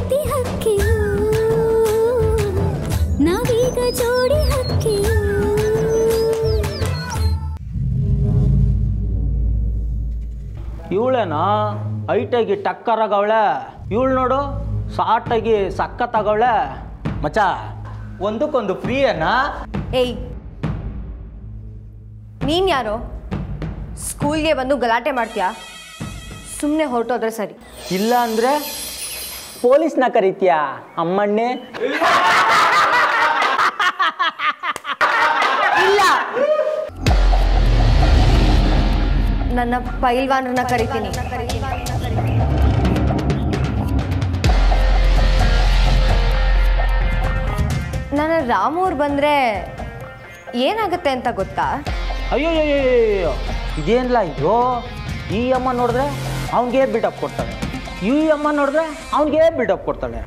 ಪ್ರೀತಿ ಹಕ್ಕಿಯು ನಾವೀಗ ಜೋಡಿ ಹಕ್ಕಿಯು ಇವಳೇನಾ ಹೈಟಾಗಿ ಟಕ್ಕರಾಗವಳೆ ಇವಳು ನೋಡು ಸಾಟಾಗಿ ಸಖತ್ತಾಗವಳೆ ಮಚ್ಚ ಒಂದಕ್ಕೊಂದು ಫ್ರೀ ಏನಾ ಏಯ್ ನೀನ್ ಯಾರೋ ಸ್ಕೂಲ್ಗೆ ಬಂದು ಗಲಾಟೆ ಮಾಡ್ತೀಯಾ ಸುಮ್ಮನೆ ಹೊರಟೋದ್ರೆ ಸರಿ ಇಲ್ಲ ಅಂದ್ರೆ ಪೊಲೀಸ್ನ ಕರಿತೀಯಾ ಅಮ್ಮಣ್ಣೆ ಇಲ್ಲ ನನ್ನ ಪೈಲ್ವಾನ್ರನ್ನ ಕರಿತೀನಿ ನನ್ನ ರಾಮೂರ್ ಬಂದ್ರೆ ಏನಾಗುತ್ತೆ ಅಂತ ಗೊತ್ತಾ ಅಯ್ಯೋಯ್ಯೋಯ್ಯೋ ಇದೇನಿಲ್ಲ ಇದು ಈ ಅಮ್ಮ ನೋಡಿದ್ರೆ ಅವನಿಗೆ ಬಿಲ್ಡಪ್ ಕೊಡ್ತಾಳೆ ಈ ಅಮ್ಮ ನೋಡಿದ್ರೆ ಅವನಿಗೆ ಬಿಲ್ಡಪ್ ಕೊಡ್ತಾಳೆ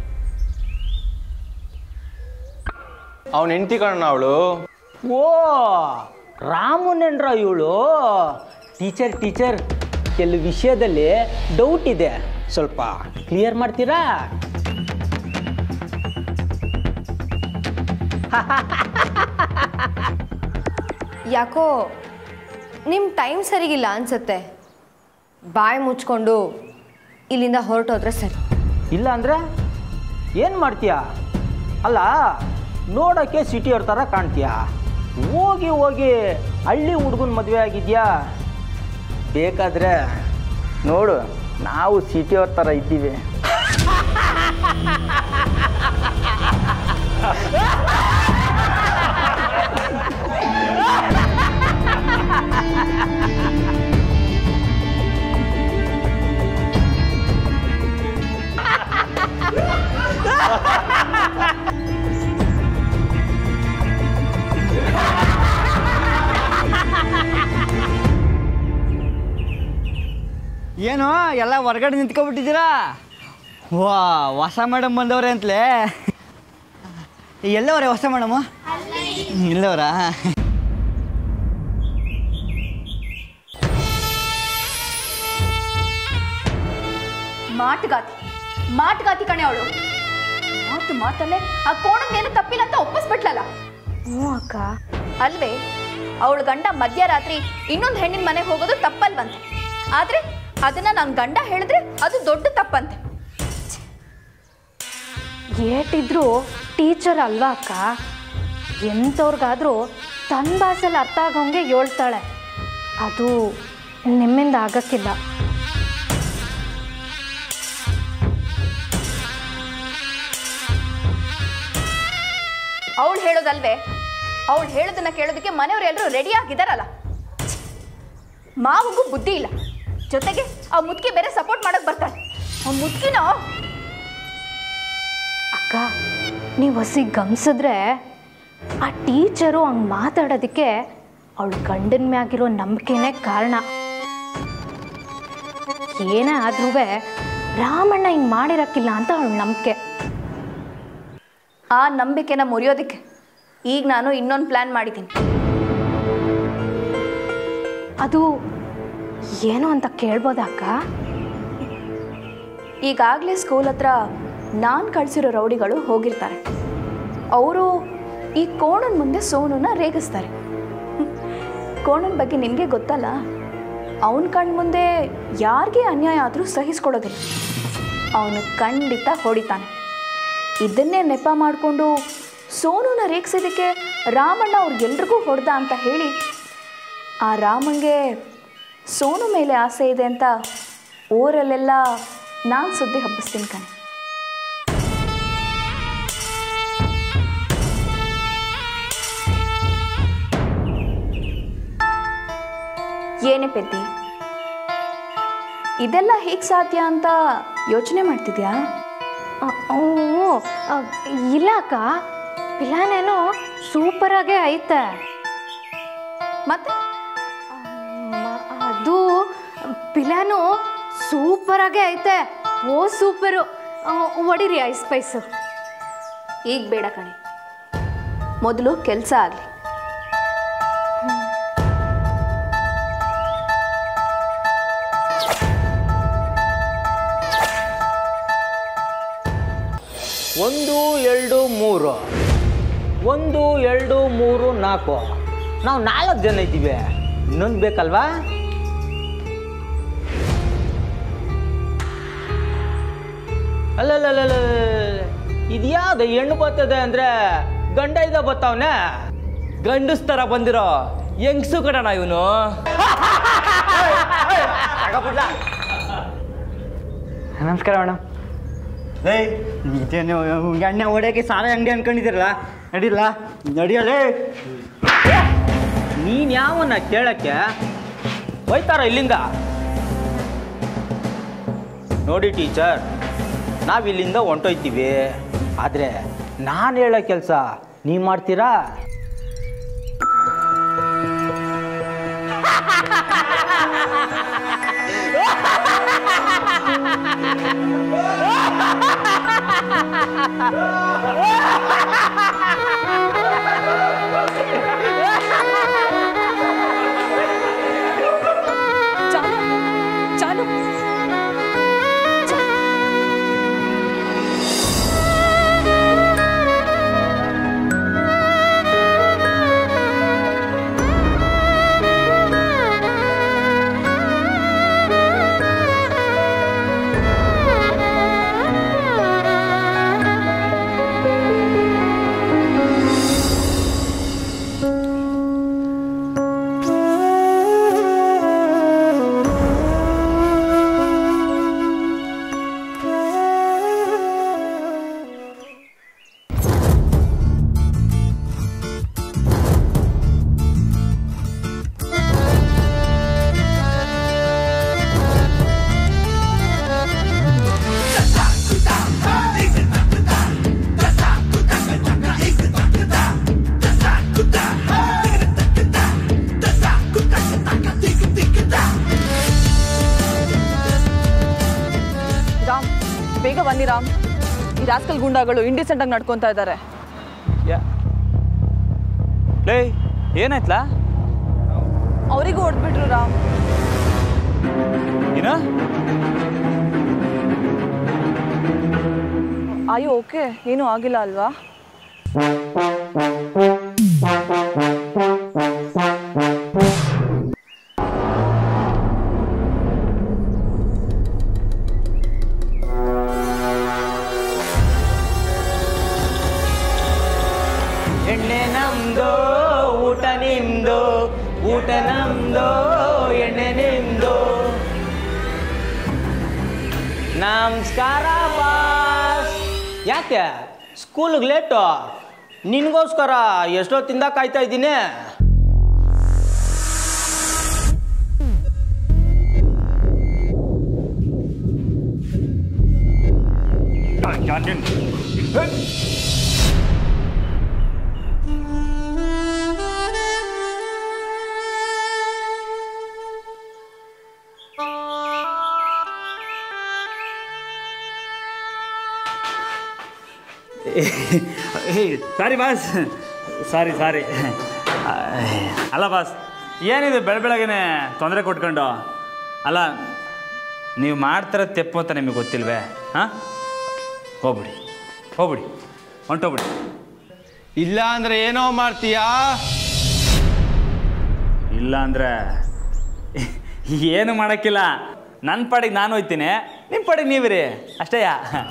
ಅವನ ಹೆಂಡತಿ ಕಣ್ಣ ಅವಳು ಓ ರಾಮನೆನ್ರ ಇವಳು ಟೀಚರ್ ಟೀಚರ್ ಕೆಲವು ವಿಷಯದಲ್ಲಿ ಡೌಟ್ ಇದೆ ಸ್ವಲ್ಪ ಕ್ಲಿಯರ್ ಮಾಡ್ತೀರಾ ಯಾಕೋ ನಿಮ್ಮ ಟೈಮ್ ಸರಿಗಿಲ್ಲ ಅನ್ಸುತ್ತೆ ಬಾಯಿ ಮುಚ್ಕೊಂಡು ಇಲ್ಲಿಂದ ಹೊರಟೋದ್ರೆ ಸರಿ ಇಲ್ಲ ಅಂದ್ರೆ ಏನು ಮಾಡ್ತೀಯಾ ಅಲ್ಲ ನೋಡೋಕ್ಕೆ ಸಿಟಿಯವ್ರ ಥರ ಕಾಣ್ತೀಯಾ ಹೋಗಿ ಹೋಗಿ ಹಳ್ಳಿ ಹುಡುಗನ ಮದುವೆ ಆಗಿದ್ಯಾ ಬೇಕಾದ್ರೆ ನೋಡು ನಾವು ಸಿಟಿಯವ್ರ ಥರ ಇದ್ದೀವಿ ಏನು ಎಲ್ಲ ಹೊರಗಡೆ ನಿಂತ್ಕೊಬಿಟ್ಟಿದ್ದೀರಾ ವಾ ಹೊಸ ಮೇಡಮ್ ಬಂದವ್ರೆ ಅಂತಲೇ ಎಲ್ಲವರೇ ಹೊಸ ಮೇಡಮು ಇಲ್ಲವರಾ ಮಾಟುಗಾತಿ ಮಾಟುಗಾತಿ ಕಣೆ ಅವಳು ಮಾತು ಮಾತಲ್ಲೇ ಆ ಕೋಣದ್ದೇನು ತಪ್ಪಿಲ್ಲ ಅಂತ ಒಪ್ಪಿಸ್ಬಿಟ್ಲಲ್ಲ ಹ್ಞೂ ಅಕ್ಕ ಅಲ್ವೇ ಅವಳ ಗಂಡ ಮಧ್ಯರಾತ್ರಿ ಇನ್ನೊಂದು ಹೆಣ್ಣಿನ ಮನೆಗೆ ಹೋಗೋದು ತಪ್ಪಲ್ವಂತೆ ಆದ್ರೆ ಅದನ್ನ ನನ್ನ ಗಂಡ ಹೇಳಿದ್ರೆ ಅದು ದೊಡ್ಡ ತಪ್ಪಂತೆ ಏಟಿದ್ರು ಟೀಚರ್ ಅಲ್ವಾ ಅಕ್ಕ ಎಂಥವ್ರಿಗಾದ್ರೂ ತನ್ನ ಭಾಷೆಲಿ ಅರ್ಥ ಆಗೋಂಗೆ ಹೇಳ್ತಾಳೆ ಅದು ನಿಮ್ಮಿಂದ ಆಗಕ್ಕಿಲ್ಲ ಅವಳು ಹೇಳೋದಲ್ವೇ ಅವಳು ಹೇಳೋದನ್ನ ಕೇಳೋದಕ್ಕೆ ಮನೆಯವರು ಎಲ್ಲರೂ ರೆಡಿ ಆಗಿದಾರಲ್ಲ ಛೆ, ಮಾವಗೂ ಬುದ್ಧಿ ಇಲ್ಲ ಜೊತೆಗೆ ಆ ಮುದ್ಕಿ ಬೇರೆ ಸಪೋರ್ಟ್ ಮಾಡಕ್ ಬರ್ತಾಳೆ ಆ ಮುದ್ಕಿನೋ ಅಕ್ಕ ನೀವು ಹಸಿ ಗಮಸಿದ್ರೆ ಆ ಟೀಚರು ಹಂಗೆ ಮಾತಾಡೋದಕ್ಕೆ ಅವಳ ಗಂಡನ ಮ್ಯಾಗಿರೋ ನಂಬಿಕೆನೇ ಕಾರಣ ಏನೇ ಆದ್ರೂ ರಾಮಣ್ಣ ಹಿಂಗೆ ಮಾಡಿರಕ್ಕಿಲ್ಲ ಅಂತ ಅವಳ ನಂಬಿಕೆ ಆ ನಂಬಿಕೆನ ಮುರಿಯೋದಕ್ಕೆ ಈಗ ನಾನು ಇನ್ನೊಂದು ಪ್ಲಾನ್ ಮಾಡಿದ್ದೀನಿ ಅದು ಏನು ಅಂತ ಕೇಳ್ಬೋದಾ ಅಕ್ಕ ಈಗಾಗಲೇ ಸ್ಕೂಲ್ ಹತ್ರ ನಾನು ಕಳಿಸಿರೋ ರೌಡಿಗಳು ಹೋಗಿರ್ತಾರೆ ಅವರು ಈ ಕೋಣನ ಮುಂದೆ ಸೋನುನ ರೇಗಿಸ್ತಾರೆ ಹ್ಮ್. ಕೋಣನ ಬಗ್ಗೆ ನಿನಗೆ ಗೊತ್ತಲ್ಲ ಅವನ ಕಣ್ ಮುಂದೆ ಯಾರಿಗೆ ಅನ್ಯಾಯ ಆದರೂ ಸಹಿಸ್ಕೊಳ್ಳೋದಿಲ್ಲ ಅವನು ಖಂಡಿತ ಹೊಡಿತಾನೆ ಇದನ್ನೇ ನೆಪ ಮಾಡಿಕೊಂಡು ಸೋನುನ ರೇಗಿಸಿದ್ದಕ್ಕೆ ರಾಮಣ್ಣ ಅವ್ರಿಗೆಲ್ರಿಗೂ ಹೊಡೆದ ಅಂತ ಹೇಳಿ ಆ ರಾಮಂಗೆ ಸೋನು ಮೇಲೆ ಆಸೆ ಇದೆ ಅಂತ ಊರಲ್ಲೆಲ್ಲ ನಾನು ಸುದ್ದಿ ಹಬ್ಬಿಸ್ತೀನಿ ಕಣೆ ಏನೇ ಪೆದ್ದಿ ಇದೆಲ್ಲ ಹೇಗೆ ಸಾಧ್ಯ ಅಂತ ಯೋಚನೆ ಮಾಡ್ತಿದ್ಯಾ ಅ, ಹ್ಞೂ ಅ, ಇಲ್ಲ ಅಕ್ಕ ಪ್ಲಾನೇನೋ ಸೂಪರಾಗೇ ಐತೆ ಮತ್ತೆ ಮ- ಅದು ಪ್ಲಾನು ಸೂಪರಾಗೇ ಐತೆ ಓ ಸೂಪರು ಅ, ಹೊಡಿರಿ ಐಸ್ ಸ್ಪೈಸು ಈಗ ಬೇಡ ಕಣೆ ಮೊದಲು ಕೆಲಸ ಆಗಲಿ ಒಂದು ಎರಡು ಮೂರು ಒಂದು ಎರಡು ಮೂರು ನಾಲ್ಕು ನಾವು ನಾಲ್ಕು ಜನ ಇದ್ದೀವಿ ಇನ್ನೊಂದು ಬೇಕಲ್ವಾ ಅಲ್ಲಲ್ಲಲ್ಲ ಇದ್ಯಾವ್ದು ಹೆಣ್ಣು ಬರ್ತದೆ ಅಂದರೆ ಗಂಡ ಇದ ಬತ್ತಾವನೆ ಗಂಡಸ್ ಥರ ಬಂದಿರೋ ಹೆಂಗ್ಸು ಕಣಣ ಇವನು ನಮಸ್ಕಾರ ಮೇಡಮ್ ಲೇ ಇದೇನು ಎಣ್ಣೆ ಹೊಡೆಯೋಕೆ ಸಾಲ ಅಂಗಡಿ ಅನ್ಕೊಂಡಿದ್ದೀರಲ್ಲ ನಡಿಲ್ಲ ನಡಿಯಲೇ ನೀನು ಯಾವನ್ನ ಕೇಳಕ್ಕೆ ಹೋಯ್ತಾರ ಇಲ್ಲಿಂದ ನೋಡಿ ಟೀಚರ್ ನಾವು ಇಲ್ಲಿಂದ ಹೊಂಟೋಯ್ತೀವಿ ಆದರೆ ನಾನು ಹೇಳೋ ಕೆಲಸ ನೀವು ಮಾಡ್ತೀರಾ ಚಾಲು ಚಾಲು ರಾಮ್ ಬೇಗ ಬನ್ನಿ ರಾಮ್ ಈ ರಾಸ್ಕಲ್ ಗುಂಡಾಗಳು ಇಂಡಿಸೆಂಟ್ ಆಗಿ ನಡ್ಕೊತಾ ಇದ್ದಾರೆ ಲೇ ಏನಾಯ್ತಲ್ಲ ಅವರಿಗೂ ಹೊಡೆದ್ಬಿಟ್ರು ರಾಮ್ ಏನ ಅಯ್ಯೋ ಓಕೆ ಏನೂ ಆಗಿಲ್ಲ ಅಲ್ವಾ ಎಣ್ಣೆ ನಮ್ದು ಊಟ ನಿಮ್ದು ಊಟ ನಮ್ದು ಎಣ್ಣೆ ನಿಮ್ದು ನಮಸ್ಕಾರ ಬಾಸ್ ಯಾಕೆ ಸ್ಕೂಲಿಗೆ ಲೇಟು ನಿನಗೋಸ್ಕರ ಎಷ್ಟೊತ್ತಿಂದ ಕಾಯ್ತಾ ಇದ್ದೀನಿ ಸಾರಿ ಬಾಸ್ ಸಾರಿ ಸಾರಿ ಅಲ್ಲ ಬಾಸ್ ಏನಿದೆ ಬೆಳ ಬೆಳಗ್ಗೆನೆ ತೊಂದರೆ ಕೊಟ್ಕೊಂಡು ಅಲ್ಲ ನೀವು ಮಾಡ್ತಿರೋ ತೆಪ್ಪು ಅಂತ ನಿಮಗೆ ಗೊತ್ತಿಲ್ವೇ ಹಾಂ ಹೋಗ್ಬಿಡಿ ಹೋಗ್ಬಿಡಿ ಹೊಂಟೋಗ್ಬಿಡಿ ಇಲ್ಲ ಅಂದ್ರೆ ಏನೋ ಮಾಡ್ತೀಯಾ ಇಲ್ಲ ಅಂದರೆ ಏನು ಮಾಡೋಕ್ಕಿಲ್ಲ ನನ್ನ ಪಾಡಿಗೆ ನಾನು ಹೋಯ್ತೀನಿ ನಿಮ್ಮ ಪಾಡಿಗೆ ನೀವಿರಿ ಅಷ್ಟೇಯಾ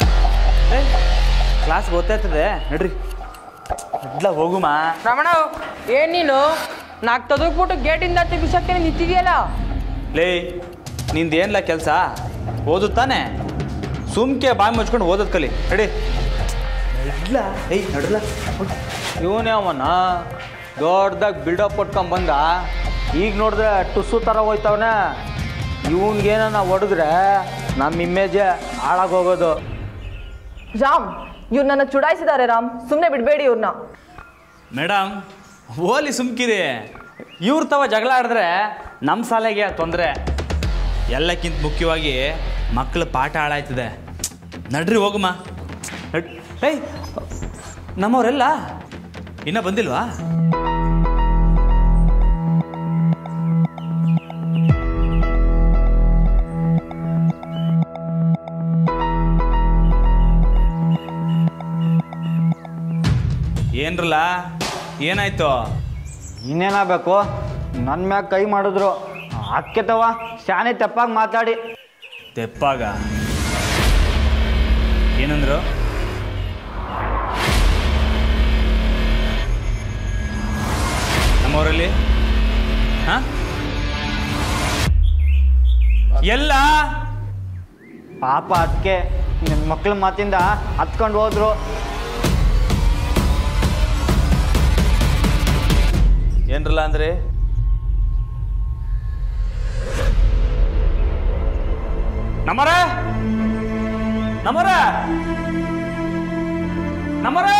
ಕ್ಲಾಸ್ ಗೊತ್ತಾಯ್ತದೆ ನಡ್ರಿ ಇಲ್ಲ ಹೋಗುಮಾ ರಮಣ ಏನ್ ನೀನು ನಾಲ್ಕು ತೆಗೆದ್ಬಿಟ್ಟು ಗೇಟಿಂದ ಬಿಸಕ್ಕೆ ನಿಂತಿದೆಯಲ್ಲ ಲೇ ನಿಂದೇನಿಲ್ಲ ಕೆಲಸ ಓದು ತಾನೆ ಸುಮ್ಕೆ ಬಾಯಿ ಮುಚ್ಕೊಂಡು ಓದೋದು ಕಲಿ ನಡಿ ನಡ್ಲ ಏಯ್ ನಡ್ರಲ್ಲ ಇವನೇ ಅವನ ದೊಡ್ಡದಾಗಿ ಬಿಲ್ಡಪ್ ಕೊಟ್ಕೊಂಡ್ ಬಂದ ಈಗ ನೋಡಿದ್ರೆ ಟುಸ್ಸು ಥರ ಹೋಯ್ತವನೆ ಇವನ್ಗೇನ ಹೊಡೆದ್ರೆ ನಮ್ಮ ಇಮೇಜೇ ಹಾಳಾಗೋಗೋದು ರಾಮ್ ಇವ್ರು ನನ್ನ ಚುಡಾಯಿಸಿದ್ದಾರೆ ರಾಮ್ ಸುಮ್ಮನೆ ಬಿಡಬೇಡಿ ಇವ್ರನ್ನ ಮೇಡಮ್ ಓಲಿ ಸುಮ್ಕಿರಿ ಇವ್ರ ತವ ಜಗಳ ಆಡಿದ್ರೆ ನಮ್ಮ ಶಾಲೆಗೆ ತೊಂದರೆ ಎಲ್ಲಕ್ಕಿಂತ ಮುಖ್ಯವಾಗಿ ಮಕ್ಕಳ ಪಾಠ ಹಾಳಾಯ್ತದೆ ನಡ್ರಿ ಹೋಗಮ್ಮ ನಡ್ ಏಯ್ ನಮ್ಮವರೆಲ್ಲ ಇನ್ನೂ ಬಂದಿಲ್ವಾ ಏನ್ರಲ್ಲ ಏನಾಯ್ತು ಇನ್ನೇನಾಗಬೇಕು ನನ್ನ ಮ್ಯಾಗ ಕೈ ಮಾಡಿದ್ರು ಅದಕ್ಕೆ ತವ ಶಾನೆ ತಪ್ಪಾಗಿ ಮಾತಾಡಿ ತೆಪ್ಪಾಗ ಏನಂದ್ರು ನಮ್ಮೂರಲ್ಲಿ ಹಾ ಎಲ್ಲ ಪಾಪ ಅದಕ್ಕೆ ನಿಮ್ಮ ಮಕ್ಳ ಮಾತಿಂದ ಹತ್ಕೊಂಡು ಹೋದ್ರು ಏನ್ರಲ್ಲ ಅಂದ್ರೆ ನಮ್ಮರೇ ನಮ್ಮರೇ ನಮ್ಮರೇ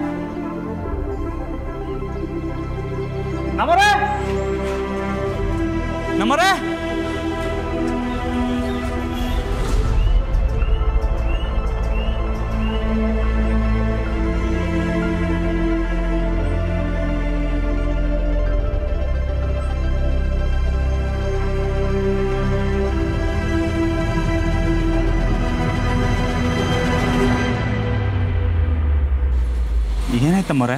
ನಮ್ಮರೇ ನಮ್ಮರೇ ಏನಾಯ್ತಮ್ಮರೇ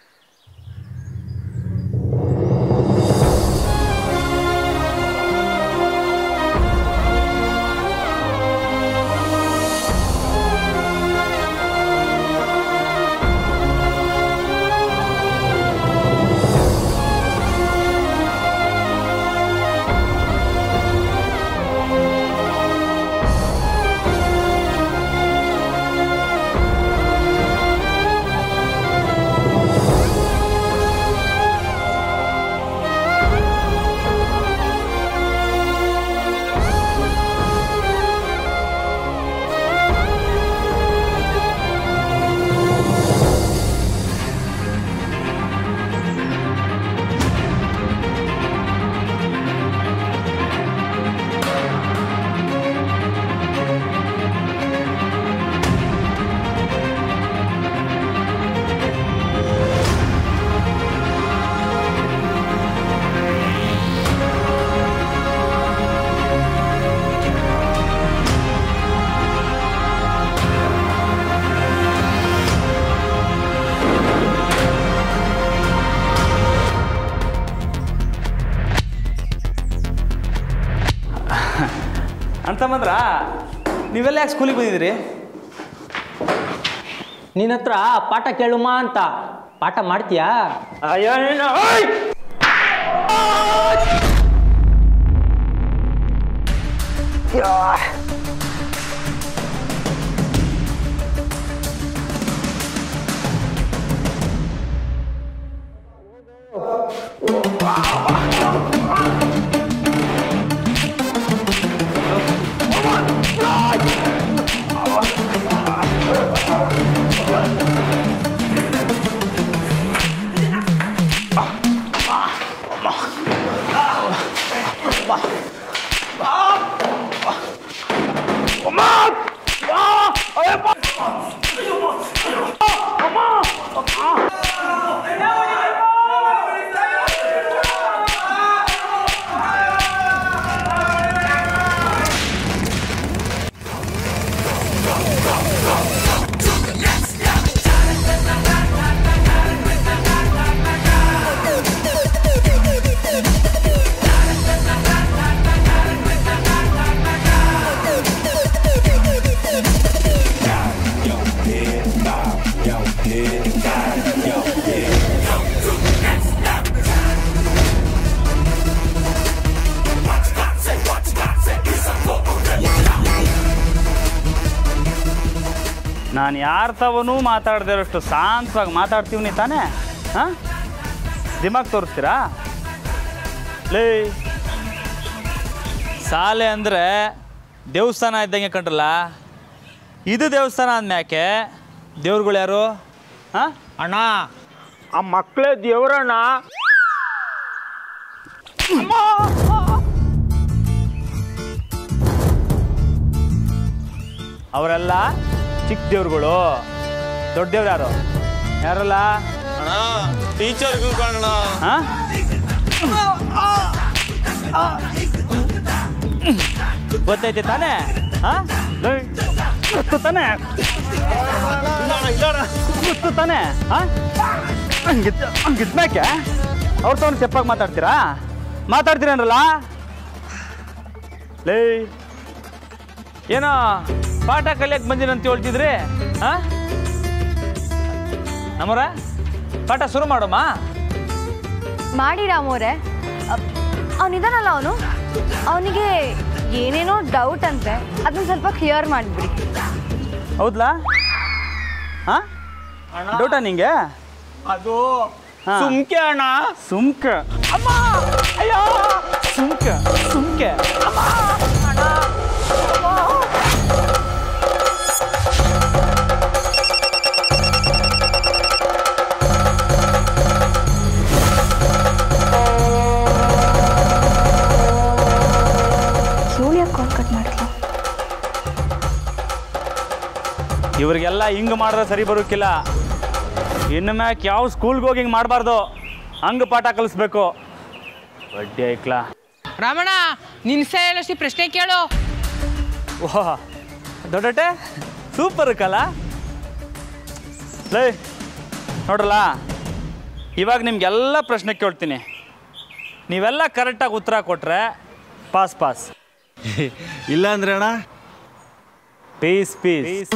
ಅಂತಂದ್ರ ನೀವೆಲ್ಲ ಯಾಕೆ ಸ್ಕೂಲಿಗೆ ಬಂದಿದ್ದೀರಿ ನಿನ್ನ ಹತ್ರ ಪಾಠ ಕೇಳುಮಾ ಅಂತ ಪಾಠ ಮಾಡ್ತೀಯಾ ಅಯ್ಯೋ ನೀನು ಓಯ್! ನಾನು ಯಾರ ತವನೂ ಮಾತಾಡದೇ ಇರೋಷ್ಟು ಶಾಂತವಾಗಿ ಮಾತಾಡ್ತೀವಿ ತಾನೇ ಹಾಂ ದಿಮಾಗ್ ತೋರಿಸ್ತೀರಾ ಲೇ ಶಾಲೆ ಅಂದರೆ ದೇವಸ್ಥಾನ ಇದ್ದಂಗೆ ಕಂಡ್ರಲ್ಲ ಇದು ದೇವಸ್ಥಾನ ಅಂದ್ಮ್ಯಾಕೆ ದೇವ್ರುಗಳು ಯಾರು ಹಾಂ ಅಣ್ಣ ಆ ಮಕ್ಕಳೇ ದೇವ್ರಣ್ಣ ಅವರೆಲ್ಲ ಚಿಕ್ಕ ದೇವ್ರುಗಳು ದೊಡ್ಡ ದೇವ್ರು ಯಾರು ಯಾರಲ್ಲ ಟೀಚರ್ ಕಾಣಣ ಹಾಂ ಗೊತ್ತೈತೆ ತಾನೇ ಹಾಂ ಗೊತ್ತು ತಾನೇ ಗೊತ್ತು ತಾನೇ ಹಾಂ ಹಂಗಿದ್ ಹಂಗಿದ್ಮ್ಯಾಕೆ ಅವ್ರ ತಗೊಂಡು ತೆಪ್ಪಾಗಿ ಮಾತಾಡ್ತೀರಾ ಮಾತಾಡ್ತೀರೇನ್ರಲ್ಲ ಲೇ ಏನೋ ಪಾಠ ಕಲಿಯಕ್ಕೆ ಬಂದಿರಂತ ಹೇಳ್ತಿದ್ರಿ ಹಾ ನಮ್ಮರ ಪಾಠ ಶುರು ಮಾಡಮ್ಮ ಮಾಡಿ ರಾಮೋರೆ ಅವನಿದಾನಲ್ಲ ಅವನು ಅವನಿಗೆ ಏನೇನೋ ಡೌಟ್ ಅಂತೆ ಅದನ್ನ ಸ್ವಲ್ಪ ಕ್ಲಿಯರ್ ಮಾಡಿಬಿಡಿ ಹೌದ್ಲಾ ಹಾ ಡೌಟಾ ನಿಂಗೆ ಅದು ಹಾ. ಸುಮ್ಕೆ ಅಣ್ಣ ಸುಮ್ಕ ಅಮ್ಮ ಅಯ್ಯೋ ಸುಮ್ಕ ಸುಮ್ಕೆ ಅಮ್ಮ ಅಣ್ಣ. ಇವಳು ಯಾಕೆ ಕಾಲ್ ಕಟ್ ಮಾಡಿದ್ಲು ಇವ್ರಿಗೆಲ್ಲ ಹಿಂಗೆ ಮಾಡಿದ್ರೆ ಸರಿ ಬರೋಕ್ಕಿಲ್ಲ ಇನ್ನು ಮ್ಯಾಕ್ ಯಾವ ಸ್ಕೂಲ್ಗೆ ಹೋಗಿ ಹಿಂಗೆ ಮಾಡಬಾರ್ದು ಹಂಗೆ ಪಾಠ ಕಲಿಸ್ಬೇಕು ಬಡ್ಡಿ ಐಕ್ಲಾ ರಾಮಣ್ಣ ನಿನ್ ಹೇಳೋಷ್ಟು ಪ್ರಶ್ನೆ ಕೇಳು ವಾಹ್ ದೊಡ್ಡಟೆ ಸೂಪರ್ ಕಲ ಲೇ ನೋಡ್ರಲ್ಲ ಇವಾಗ ನಿಮ್ಗೆಲ್ಲ ಪ್ರಶ್ನೆ ಕೇಳ್ತೀನಿ ನೀವೆಲ್ಲ ಕರೆಕ್ಟಾಗಿ ಉತ್ತರ ಕೊಟ್ರೆ ಪಾಸ್ ಪಾಸ್ ಇಲ್ಲ ಅಂದ್ರೆ ಅಣ್ಣ ಪೀಸ್ ಪೀಸ್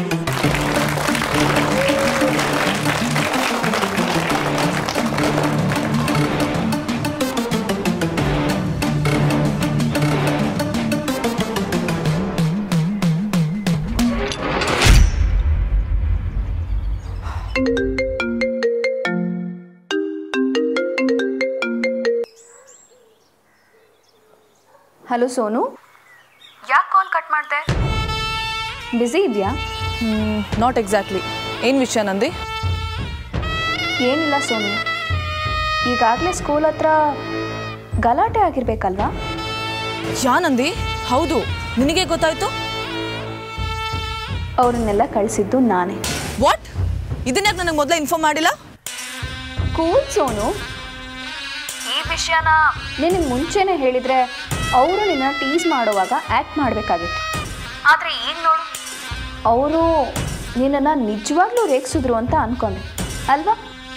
ಹಲೋ ಸೋನು ಯಾಕೆ ಕಾಲ್ ಕಟ್ ಮಾಡಿದೆ ಬ್ಯುಸಿ ಇದೆಯಾ ನಾಟ್ ಎಕ್ಸಾಕ್ಟ್ಲಿ ಏನು ವಿಷಯ ನಂದಿ ಏನಿಲ್ಲ ಸೋನು ಈಗಾಗಲೇ ಸ್ಕೂಲ್ ಹತ್ರ ಗಲಾಟೆ ಆಗಿರ್ಬೇಕಲ್ವಾ ಯಾ ನಂದಿ ಹೌದು ನಿನಗೆ ಗೊತ್ತಾಯ್ತು ಅವರನ್ನೆಲ್ಲ ಕಳಿಸಿದ್ದು ನಾನೇ ವಾಟ್ ಇದನ್ಯಾಕೆ ನನಗೆ ಮೊದಲೇ ಇನ್ಫಾರ್ಮ್ ಮಾಡಿಲ್ಲ ಕೂಲ್ ಸೋನು ಈ ವಿಷಯನ ನಿನಗೆ ಮುಂಚೆನೆ ಹೇಳಿದ್ರೆ ಅವರು ನಿನ್ನ ಟೀಸ್ ಮಾಡುವಾಗ ಆ್ಯಕ್ಟ್ ಮಾಡಬೇಕಾಗಿತ್ತು ಆದರೆ ಈಗ ನೋಡು ಅವರು ನಿನ್ನನ್ನು ನಿಜವಾಗ್ಲೂ ರೇಗಿಸಿದ್ರು ಅಂತ ಅನ್ಕೊಂಡೆ ಅಲ್ವಾ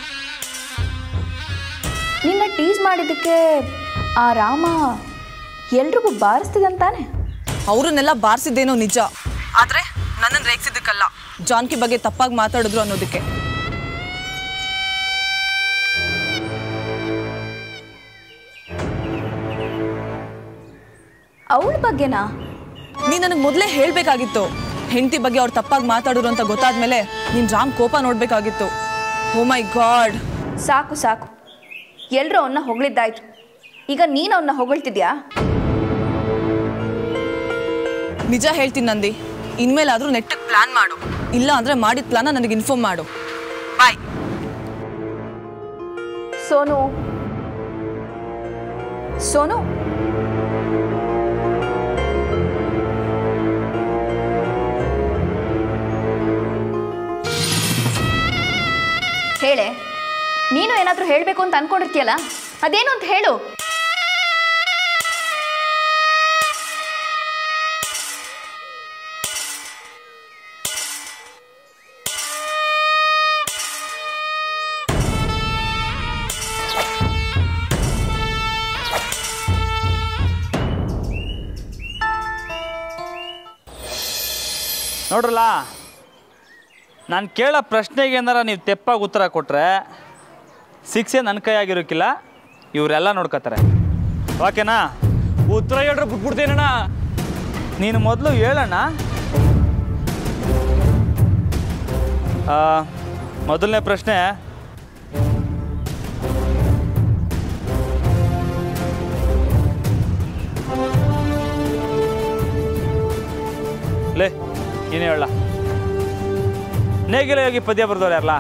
ನಿನ್ನ ಟೀಸ್ ಮಾಡಿದ್ದಕ್ಕೆ ಆ ರಾಮ ಎಲ್ರಿಗೂ ಬಾರಿಸ್ತಿದಂತಾನೆ ಅವ್ರನ್ನೆಲ್ಲ ಬಾರಿಸಿದ್ದೇನೋ ನಿಜ ಆದ್ರೆ ನನ್ನನ್ನು ರೇಗಿಸಿದ್ದಕ್ಕಲ್ಲ ಜಾನ್ಕಿ ಬಗ್ಗೆ ತಪ್ಪಾಗಿ ಮಾತಾಡಿದ್ರು ಅನ್ನೋದಕ್ಕೆ ಅವಳ ಬಗ್ಗೆನಾ ನೀ ನನಗೆ ಮೊದಲೇ ಹೇಳಬೇಕಾಗಿತ್ತು ಹೆಂಡತಿ ಬಗ್ಗೆ ಅವ್ರು ತಪ್ಪಾಗಿ ಮಾತಾಡಿದ್ರು ಅಂತ ಗೊತ್ತಾದ್ಮೇಲೆ ನೀನು ರಾಮ್ ಕೋಪ ನೋಡಬೇಕಾಗಿತ್ತು ಓ ಮೈ ಗಾಡ್ ಸಾಕು ಸಾಕು ಎಲ್ಲರೂ ಅವನ್ನ ಹೊಗಳಿದ್ದಾಯ್ತು ಈಗ ನೀನು ಅವನ್ನ ಹೊಗಳ್ತಿದ್ಯಾ ನಿಜ ಹೇಳ್ತೀನಿ ನಂದಿ ಇನ್ಮೇಲಾದ್ರೂ ನೆಟ್ಟಿಗೆ ಪ್ಲಾನ್ ಮಾಡು ಇಲ್ಲ ಅಂದ್ರೆ ಮಾಡಿದ ಪ್ಲಾನ ನನಗೆ ಇನ್ಫಾರ್ಮ್ ಮಾಡು ಬಾಯ್ ಸೋನು ಸೋನು ಹೇಳೆ ನೀನು ಏನಾದರೂ ಹೇಳಬೇಕು ಅಂತ ಅನ್ಕೊಂಡಿರ್ತೀಯಲ್ಲ ಅದೇನು ಅಂತ ಹೇಳು ನೋಡ್ರಲ್ಲ ನಾನು ಕೇಳೋ ಪ್ರಶ್ನೆಗೆ ಏನಾರ ನೀವು ತೆಪ್ಪಾಗಿ ಉತ್ತರ ಕೊಟ್ಟರೆ ಶಿಕ್ಷೆ ನನ್ನ ಕೈಯಾಗಿರೋಕ್ಕಿಲ್ಲ ಇವರೆಲ್ಲ ನೋಡ್ಕೋತಾರೆ ಓಕೆನಾ ಉತ್ತರ ಹೇಳ್ರೆ ಬಿಟ್ಬಿಡ್ತೇನಣ್ಣ ನೀನು ಮೊದಲು ಹೇಳಣ್ಣ ಆ, ಮೊದಲನೇ ಪ್ರಶ್ನೆ ಲೇ ನೀನೇ ಹೇಳ ನೇಗಿಲ ಹೋಗಿ ಪದ್ಯ ಬರ್ದವ್ರು ಯಾರಲ್ಲ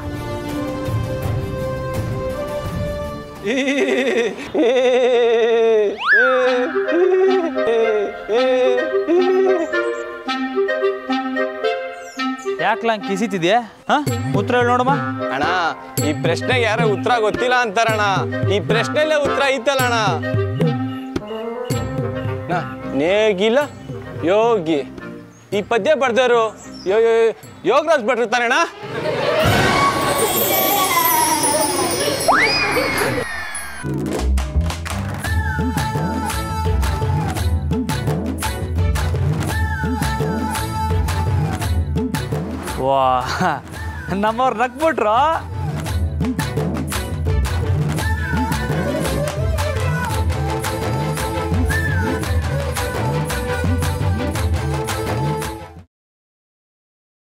ಯಾಕ್ಲ ಹಂಗೆ ಕಿಸಿತಿದ್ಯಾ ಹಾಂ ಉತ್ತರ ಹೇಳಿ ನೋಡಮ್ಮ ಅಣ್ಣ ಈ ಪ್ರಶ್ನೆಗೆ ಯಾರೋ ಉತ್ತರ ಗೊತ್ತಿಲ್ಲ ಅಂತಾರಣ್ಣ ಈ ಪ್ರಶ್ನೆಲ್ಲೇ ಉತ್ತರ ಐತಲ್ಲ ಅಣ್ಣ ಅಣ್ಣ, ನೇಗಿಲ ಯೋಗಿ ಈ ಪದ್ಯ ಬರ್ದವರು ಯೋಗರಾಜ್ ಭಟ್ರು ತಾನೆ ಅಣ್ಣ ವಾ ನಮ್ಮವ್ರು ನಕ್ಬಿಟ್ರು